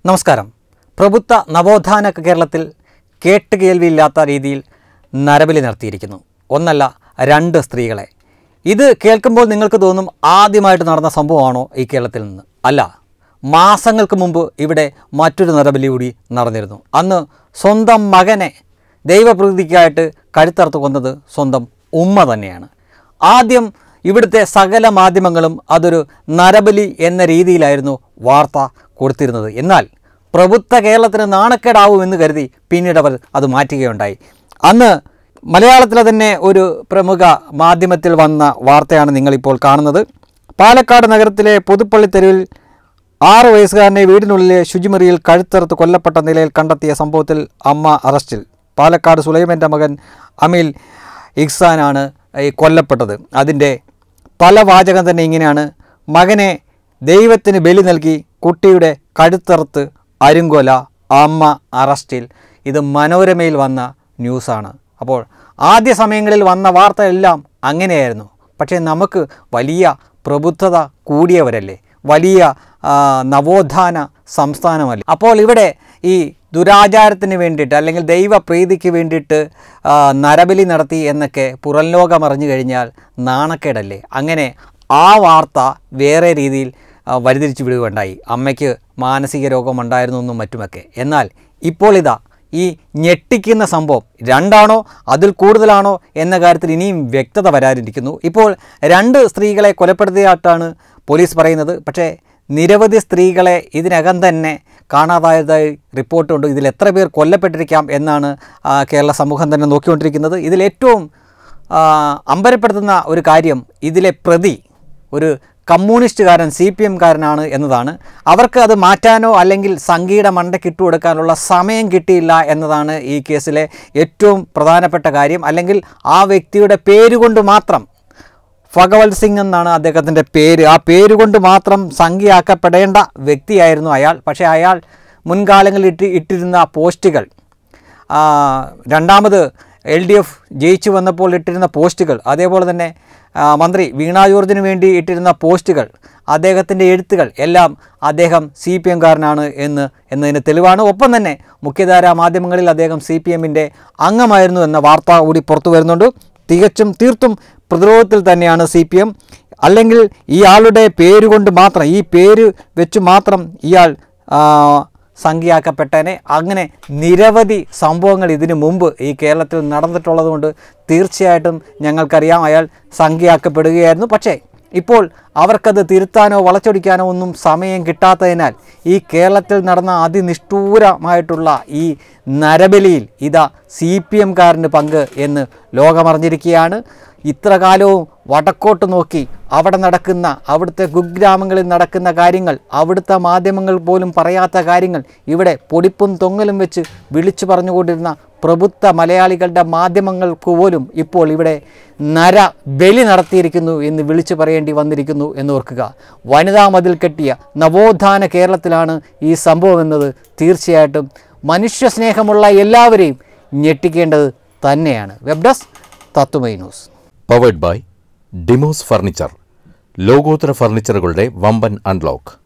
നമസ്കാരം പ്രബുദ്ധ നവോത്ഥാന കേരളത്തിൽ കേട്ടുകേൾവിയില്ലാത്ത രീതിയിൽ നരബലി നടത്തിയിരിക്കുന്നു ഒന്നല്ല രണ്ട് സ്ത്രീകളെ ഇത് കേൾക്കുമ്പോൾ നിങ്ങൾക്ക് തോന്നും ആദ്യമായിട്ട് നടന്ന സംഭവമാണോ ഈ കേരളത്തിൽ നിന്ന് അല്ല മാസങ്ങൾക്ക് മുമ്പ് ഇവിടെ മറ്റൊരു നരബലി കൂടി നടന്നിരുന്നു അന്ന് സ്വന്തം മകനെ ദൈവപ്രീതിക്കായിട്ട് കഴുത്തറുത്ത് കൊന്നത് സ്വന്തം ഉമ്മ തന്നെയാണ് ആദ്യം ഇവിടുത്തെ സകല മാധ്യമങ്ങളും അതൊരു നരബലി എന്ന രീതിയിലായിരുന്നു വാർത്ത കൊടുത്തിരുന്നത് എന്നാൽ പ്രബുദ്ധ കേരളത്തിന് നാണക്കേടാവുമെന്ന് കരുതി പിന്നീട് അവർ അത് മാറ്റുകയുണ്ടായി അന്ന് മലയാളത്തിലെ തന്നെ ഒരു പ്രമുഖ മാധ്യമത്തിൽ വന്ന വാർത്തയാണ് നിങ്ങളിപ്പോൾ കാണുന്നത് പാലക്കാട് നഗരത്തിലെ പുതുപ്പള്ളി തെരുവിൽ ആറ് വയസ്സുകാരനെ വീടിനുള്ളിലെ ശുചിമുറിയിൽ കഴുത്തറുത്ത് കൊല്ലപ്പെട്ട നിലയിൽ കണ്ടെത്തിയ സംഭവത്തിൽ അമ്മ അറസ്റ്റിൽ പാലക്കാട് സുലൈമൻ്റെ മകൻ അമീൽ ഇഖ്സാനാണ് ഈ കൊല്ലപ്പെട്ടത് അതിൻ്റെ പല വാചകം തന്നെ ഇങ്ങനെയാണ് മകനെ ദൈവത്തിന് ബലി നൽകി കുട്ടിയുടെ കഴുത്തറുത്ത് അരുങ്കൊല അമ്മ അറസ്റ്റിൽ ഇത് മനോരമയിൽ വന്ന ന്യൂസാണ് അപ്പോൾ ആദ്യ സമയങ്ങളിൽ വന്ന വാർത്ത എല്ലാം അങ്ങനെയായിരുന്നു പക്ഷേ നമുക്ക് വലിയ പ്രബുദ്ധത കൂടിയവരല്ലേ വലിയ ആ, നവോത്ഥാന സംസ്ഥാനമല്ലേ അപ്പോൾ ഇവിടെ ഈ ദുരാചാരത്തിന് വേണ്ടിയിട്ട് അല്ലെങ്കിൽ ദൈവപ്രീതിക്ക് വേണ്ടിയിട്ട് ആ, നരബലി നടത്തി എന്നൊക്കെ പുറം ലോകം അറിഞ്ഞു കഴിഞ്ഞാൽ നാണക്കേടല്ലേ അങ്ങനെ ആ വാർത്ത വേറെ രീതിയിൽ ആ, വഴിതിരിച്ചു വിടുകയുണ്ടായി അമ്മയ്ക്ക് മാനസിക രോഗമുണ്ടായിരുന്നു എന്നും മറ്റുമൊക്കെ എന്നാൽ ഇപ്പോൾ ഇതാ ഈ ഞെട്ടിക്കുന്ന സംഭവം രണ്ടാണോ അതിൽ കൂടുതലാണോ എന്ന കാര്യത്തിൽ ഇനിയും വ്യക്തത വരാതിരിക്കുന്നു ഇപ്പോൾ രണ്ട് സ്ത്രീകളെ കൊലപ്പെടുത്തിയായിട്ടാണ് പോലീസ് പറയുന്നത് പക്ഷേ നിരവധി സ്ത്രീകളെ ഇതിനകം തന്നെ കാണാതായതായി റിപ്പോർട്ടുണ്ട് ഇതിൽ എത്ര പേർ കൊല്ലപ്പെട്ടിരിക്കാം എന്നാണ് ആ, കേരള സമൂഹം തന്നെ നോക്കിക്കൊണ്ടിരിക്കുന്നത് ഇതിലേറ്റവും ആ, അമ്പരപ്പെടുത്തുന്ന ഒരു കാര്യം ഇതിലെ പ്രതി ഒരു കമ്മ്യൂണിസ്റ്റുകാരൻ സി പി എംകാരനാണ് എന്നതാണ് അവർക്ക് അത് മാറ്റാനോ അല്ലെങ്കിൽ സംഘീയുടെ മണ്ടയ്ക്ക് ഇട്ടുകൊടുക്കാനുള്ള സമയം കിട്ടിയില്ല എന്നതാണ് ഈ കേസിലെ ഏറ്റവും പ്രധാനപ്പെട്ട കാര്യം അല്ലെങ്കിൽ ആ വ്യക്തിയുടെ പേരുകൊണ്ട് മാത്രം ഭഗവത് സിംഗ് എന്നാണ് അദ്ദേഹത്തിൻ്റെ പേര് ആ പേര് കൊണ്ട് മാത്രം സംഖ്യയാക്കപ്പെടേണ്ട വ്യക്തിയായിരുന്നു അയാൾ പക്ഷേ അയാൾ മുൻകാലങ്ങളിൽ ഇട്ടി ഇട്ടിരുന്ന പോസ്റ്റുകൾ ആ, രണ്ടാമത് എൽ ഡി എഫ് ജയിച്ചു വന്നപ്പോൾ ഇട്ടിരുന്ന പോസ്റ്റുകൾ അതേപോലെ തന്നെ ആ, മന്ത്രി വീണ ജോർജിന് വേണ്ടി ഇട്ടിരുന്ന പോസ്റ്റുകൾ അദ്ദേഹത്തിൻ്റെ എഴുത്തുകൾ എല്ലാം അദ്ദേഹം സി പി എംകാരനാണ് എന്ന് എന്നതിന് തെളിവാണ് ഒപ്പം തന്നെ മുഖ്യധാരാ മാധ്യമങ്ങളിൽ അദ്ദേഹം സി പി എമ്മിൻ്റെ അംഗമായിരുന്നു എന്ന വാർത്ത കൂടി പുറത്തു വരുന്നുണ്ട് തികച്ചും തീർത്തും പ്രതിരോധത്തിൽ തന്നെയാണ് സി പി എം അല്ലെങ്കിൽ ഇയാളുടെ പേരുകൊണ്ട് മാത്രം ഈ പേര് വെച്ച് മാത്രം ഇയാൾ ആ, സംഖ്യയാക്കപ്പെട്ടേനെ അങ്ങനെ നിരവധി സംഭവങ്ങൾ ഇതിനു മുമ്പ് ഈ കേരളത്തിൽ നടന്നിട്ടുള്ളതുകൊണ്ട് തീർച്ചയായിട്ടും ഞങ്ങൾക്കറിയാം അയാൾ സംഖ്യയാക്കപ്പെടുകയായിരുന്നു പക്ഷേ ഇപ്പോൾ അവർക്കത് തിരുത്താനോ വളച്ചൊടിക്കാനോ ഒന്നും സമയം കിട്ടാത്തതിനാൽ ഈ കേരളത്തിൽ നടന്ന അതിനിഷ്ഠൂരമായിട്ടുള്ള ഈ നരബലിയിൽ ഇതാ സി പി എംകാരന് പങ്ക് എന്ന് ലോകമറിഞ്ഞിരിക്കുകയാണ് ഇത്ര കാലവും വടക്കോട്ട് നോക്കി അവിടെ നടക്കുന്ന അവിടുത്തെ കുഗ്രാമങ്ങളിൽ നടക്കുന്ന കാര്യങ്ങൾ അവിടുത്തെ മാധ്യമങ്ങൾ പോലും പറയാത്ത കാര്യങ്ങൾ ഇവിടെ പൊടിപ്പും തൊങ്ങലും വെച്ച് വിളിച്ചു പറഞ്ഞുകൊണ്ടിരുന്ന പ്രബുദ്ധ മലയാളികളുടെ മാധ്യമങ്ങൾക്ക് പോലും ഇപ്പോൾ ഇവിടെ നര ബലി നടത്തിയിരിക്കുന്നു എന്ന് വിളിച്ചു പറയേണ്ടി വന്നിരിക്കുന്നു എന്ന് ഓർക്കുക വനിതാ മതിൽ കെട്ടിയ നവോത്ഥാന കേരളത്തിലാണ് ഈ സംഭവം എന്നത് തീർച്ചയായിട്ടും മനുഷ്യസ്നേഹമുള്ള എല്ലാവരെയും ഞെട്ടിക്കേണ്ടത് തന്നെയാണ് വെബ് ഡെസ്ക് തത്തുമൈ ന്യൂസ് പവേഡ് ബൈ ഡിമോസ് ഫർണിച്ചർ ലോകോത്തര ഫർണിച്ചറുകളുടെ വമ്പൻ അൺലോക്ക്